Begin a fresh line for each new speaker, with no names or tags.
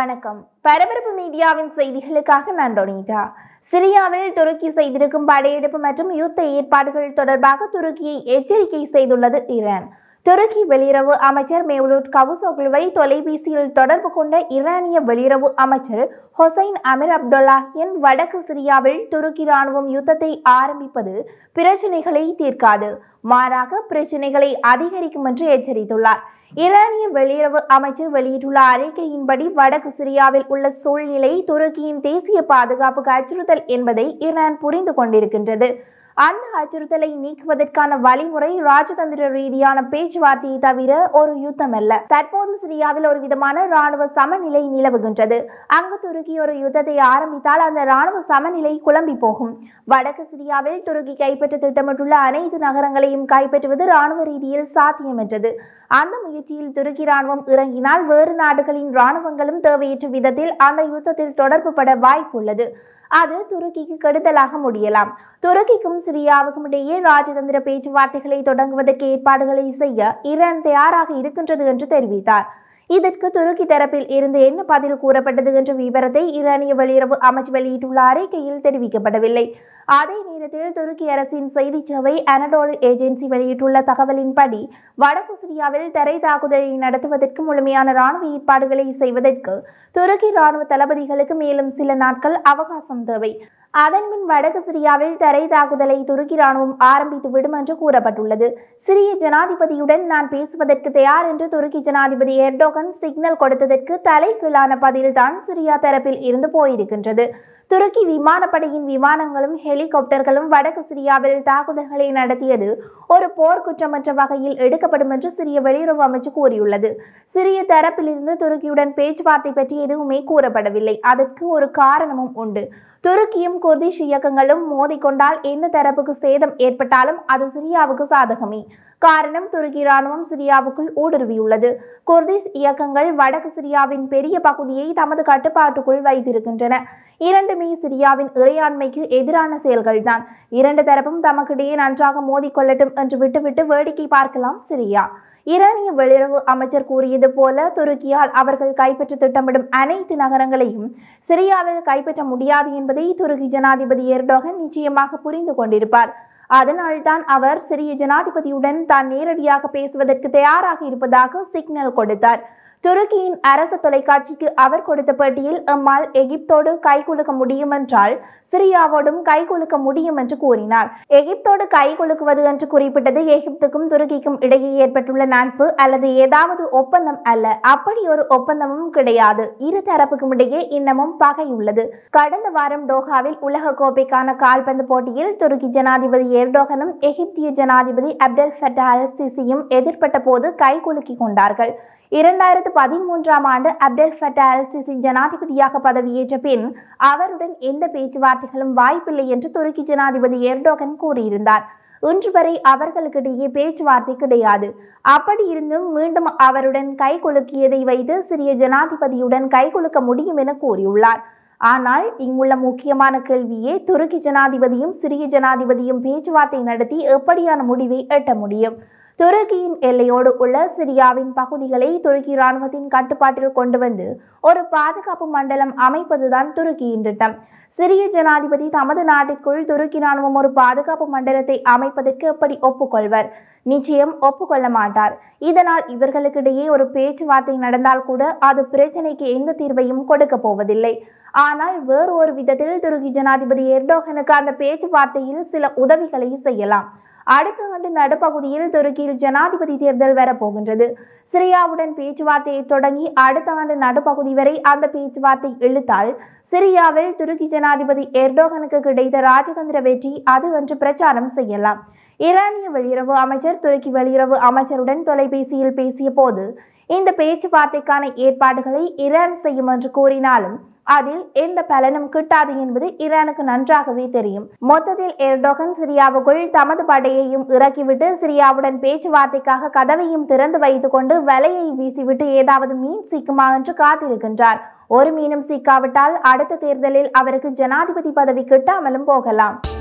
வணக்கம் பரபரப்பு மீடியாவின் செய்திகளுக்காக நான் டொனிட்டா சிரியாவில் துருக்கி செய்திருக்கும் படையெடுப்பு மற்றும் யுத்த ஏற்பாடுகள் தொடர்பாக துருக்கியை எச்சரிக்கை செய்துள்ளது ஈரான் துருக்கி வெளியுறவு அமைச்சர் மேவ்லூட் கவுசோக்லுவை தொலைபேசியில் தொடர்பு கொண்ட ஈரானிய வெளியுறவு அமைச்சர் ஹொசைன் அமீர் அப்துல்லாஹியன் வடக்கு சிரியாவில் துருக்கி ராணுவம் யுத்தத்தை ஆரம்பிப்பது பிரச்சினைகளை தீர்க்காது மாறாக பிரச்சினைகளை அதிகரிக்கும் என்று எச்சரித்துள்ளார் ஈரானிய வெளியுறவு அமைச்சர் வெளியிட்டுள்ள அறிக்கையின்படி வடக்கு சிரியாவில் உள்ள சூழ்நிலை துருக்கியின் தேசிய பாதுகாப்புக்கு அச்சுறுத்தல் என்பதை ஈரான் புரிந்து கொண்டிருக்கின்றது அந்த அச்சுறுத்தலை நீக்குவதற்கான வழிமுறை ராஜதந்திர ரீதியான பேச்சுவார்த்தையை தவிர ஒரு யுத்தம் அல்ல தற்போது சிரியாவில் ஒரு விதமான ராணுவ சமநிலை நிலவுகின்றது அங்கு துருக்கி ஒரு யுத்தத்தை ஆரம்பித்தால் அந்த ராணுவ சமநிலை குழம்பி போகும் வடக்கு சிரியாவில் துருக்கி கைப்பற்ற திட்டமிட்டுள்ள அனைத்து நகரங்களையும் கைப்பற்றுவது ராணுவ ரீதியில் சாத்தியமற்றது அந்த முயற்சியில் துருக்கி ராணுவம் இறங்கினால் வேறு நாடுகளின் ராணுவங்களும் தேவையற்ற விதத்தில் அந்த யுத்தத்தில் தொடர்பு பட வாய்ப்புள்ளது அது துருக்கிக்கு கெடுதலாக முடியலாம் துருக்கிக்கும் சிரியாவுக்கும் இடையே ராஜதந்திர பேச்சுவார்த்தைகளை தொடங்குவதற்கு ஏற்பாடுகளை செய்ய ஈரான் தயாராக இருக்கின்றது என்று தெரிவித்தார் இதற்கு துருக்கி தரப்பில் இருந்து என்ன பதில் கூறப்பட்டது என்ற விவரத்தை ஈரானிய வெளியுறவு அமைச்சு வெளியிட்டுள்ள அறிக்கையில் தெரிவிக்கப்படவில்லை அதே நேரத்தில் துருக்கி அரசின் செய்தி சேவை அனடோல் ஏஜென்சி வெளியிட்டுள்ள தகவலின்படி வடக்கு சிரியாவில் தரை தாக்குதலை நடத்துவதற்கு முழுமையான ராணுவ ஏற்பாடுகளை செய்வதற்கு துருக்கி ராணுவ தளபதிகளுக்கு மேலும் சில நாட்கள் அவகாசம் தேவை அதன்பின் வடக்கு சிரியாவில் தரை தாக்குதலை துருக்கி ராணுவம் ஆரம்பித்து விடும் என்று கூறப்பட்டுள்ளது சிரிய ஜனாதிபதியுடன் நான் பேசுவதற்கு தயார் என்று துருக்கி ஜனாதிபதி எர்டோகன் சிக்னல் கொடுத்ததற்கு தலைகீழான பதில்தான் சிரியா தரப்பில் இருந்து போயிருக்கின்றது துருக்கி விமானப்படையின் விமானங்களும் ஹெலிகாப்டர்களும் வடக்கு சிரியாவில் தாக்குதல்களை நடத்தியது ஒரு போர்க்குற்றமற்ற வகையில் எடுக்கப்படும் என்று சிரிய வெளியுறவு அமைச்சு கூறியுள்ளது சிரிய தரப்பிலிருந்து துருக்கியுடன் பேச்சுவார்த்தை பற்றி எதுவுமே கூறப்படவில்லை அதற்கு ஒரு காரணமும் உண்டு துருக்கியும் குர்திஷ் இயக்கங்களும் மோதிக்கொண்டால் எந்த தரப்புக்கு சேதம் ஏற்பட்டாலும் அது சிரியாவுக்கு சாதகமே காரணம் துருக்கி ராணுவம் சிரியாவுக்குள் ஊடுருவியுள்ளது குர்திஸ் இயக்கங்கள் வடக்கு சிரியாவின் பெரிய பகுதியை தமது கட்டுப்பாட்டுக்குள் வைத்திருக்கின்றன இரண்டுமே சிரியாவின் இறையாண்மைக்கு எதிரான செயல்கள்தான் இரண்டு தரப்பும் தமக்கிடையே நன்றாக மோதிக்கொள்ளட்டும் என்று விட்டுவிட்டு வேடிக்கை பார்க்கலாம் சிரியா ஈரானிய வெளியுறவு அமைச்சர் கூறியது போல துருக்கியால் அவர்கள் கைப்பற்ற திட்டமிடும் அனைத்து நகரங்களையும் சிரியாவில் கைப்பற்ற முடியாது என்பதை துருக்கி ஜனாதிபதி எர்டோகன் நிச்சயமாக புரிந்து கொண்டிருப்பார் அதனால்தான் அவர் சிரிய ஜனாதிபதியுடன் தான் நேரடியாக பேசுவதற்கு தயாராக இருப்பதாக சிக்னல் கொடுத்தார் துருக்கியின் அரசு தொலைக்காட்சிக்கு அவர் கொடுத்த பேட்டியில் எம்மால் எகிப்தோடு கைகுலுக்க முடியும் என்றால் சிரியாவோடும் கைகுலுக்க முடியும் என்று கூறினார் எகிப்தோடு கைகுலுக்குவது என்று குறிப்பிட்டது எகிப்துக்கும் துருக்கிக்கும் இடையே ஏற்பட்டுள்ள நட்பு அல்லது ஏதாவது ஒப்பந்தம் அல்ல அப்படி ஒரு ஒப்பந்தமும் கிடையாது இரு தரப்புக்கும் இடையே இன்னமும் பகை உள்ளது கடந்த வாரம் டோஹாவில் உலக கோப்பைக்கான கால்பந்து போட்டியில் துருக்கி ஜனாதிபதி எர்டோகனும் எகிப்திய ஜனாதிபதி அப்டெல் ஃபட்டா அல் சிசியும் எதிர்பட்ட போது கைகுலுக்கி கொண்டார்கள் இரண்டாயிரத்து பதிமூன்றாம் ஆண்டு அப்டெல் ஃபட்டா அல் சிசி ஜனாதிபதியாக பதவியேற்ற பின் அவருடன் எந்த பேச்சுவார்த்தைகளும் வாய்ப்பில்லை என்று துருக்கி ஜனாதிபதி எர்டோகன் கூறியிருந்தார் இன்று வரை அவர்களுக்கிடையே பேச்சுவார்த்தை கிடையாது அப்படி இருந்தும் மீண்டும் அவருடன் கை குலுக்கியதை வைத்து சிறிய ஜனாதிபதியுடன் கை குலுக்க முடியும் என கூறியுள்ளார் ஆனால் இங்குள்ள முக்கியமான கேள்வியே துருக்கி ஜனாதிபதியும் சிறிய ஜனாதிபதியும் பேச்சுவார்த்தை நடத்தி எப்படியான முடிவை எட்ட முடியும் துருக்கியின் எல்லையோடு உள்ள சிரியாவின் பகுதிகளை துருக்கி ராணுவத்தின் கட்டுப்பாட்டில் கொண்டு வந்து ஒரு பாதுகாப்பு மண்டலம் அமைப்பதுதான் துருக்கியின் திட்டம் சிரிய ஜனாதிபதி தமது நாட்டிற்குள் துருக்கி ராணுவம் ஒரு பாதுகாப்பு மண்டலத்தை அமைப்பதற்கு எப்படி ஒப்புக்கொள்வர் நிச்சயம் ஒப்புக்கொள்ள மாட்டார் இதனால் இவர்களுக்கிடையே ஒரு பேச்சுவார்த்தை நடந்தால் கூட அது பிரச்சனைக்கு எந்த தீர்வையும் கொடுக்க போவதில்லை ஆனால் வேறு ஒரு விதத்தில் துருக்கி ஜனாதிபதி எர்டோகனுக்கு அந்த பேச்சுவார்த்தையில் சில உதவிகளை செய்யலாம் அடுத்த ஆண்டு நடுப்பகுதியில் துருக்கியில் ஜனாதிபதி தேர்தல் வரப்போகின்றது சிரியாவுடன் பேச்சுவார்த்தையை தொடங்கி அடுத்த ஆண்டு நடுப்பகுதி வரை அந்த பேச்சுவார்த்தை இழுத்தால் சிரியாவில் துருக்கி ஜனாதிபதி எர்டோகனுக்கு கிடைத்த ராஜதந்திர வெற்றி அது என்று பிரச்சாரம் செய்யலாம் ஈரானிய வெளியுறவு அமைச்சர் துருக்கி வெளியுறவு அமைச்சருடன் தொலைபேசியில் பேசிய போது இந்த பேச்சுவார்த்தைக்கான ஏற்பாடுகளை ஈரான் செய்யும் என்று கூறினாலும் அதில் எந்த பலனும் கிட்டாது என்பது ஈரானுக்கு நன்றாகவே தெரியும் மொத்தத்தில் எர்டோகன் சிரியாவுக்குள் தமது படையையும் இறக்கிவிட்டு சிரியாவுடன் பேச்சுவார்த்தைக்காக கதவையும் திறந்து வைத்துக் கொண்டு வலையை வீசிவிட்டு ஏதாவது மீன் சிக்குமா என்று காத்திருக்கின்றார் ஒரு மீனும் சிக்காவிட்டால் அடுத்த தேர்தலில் அவருக்கு ஜனாதிபதி பதவி கிட்டாமலும் போகலாம்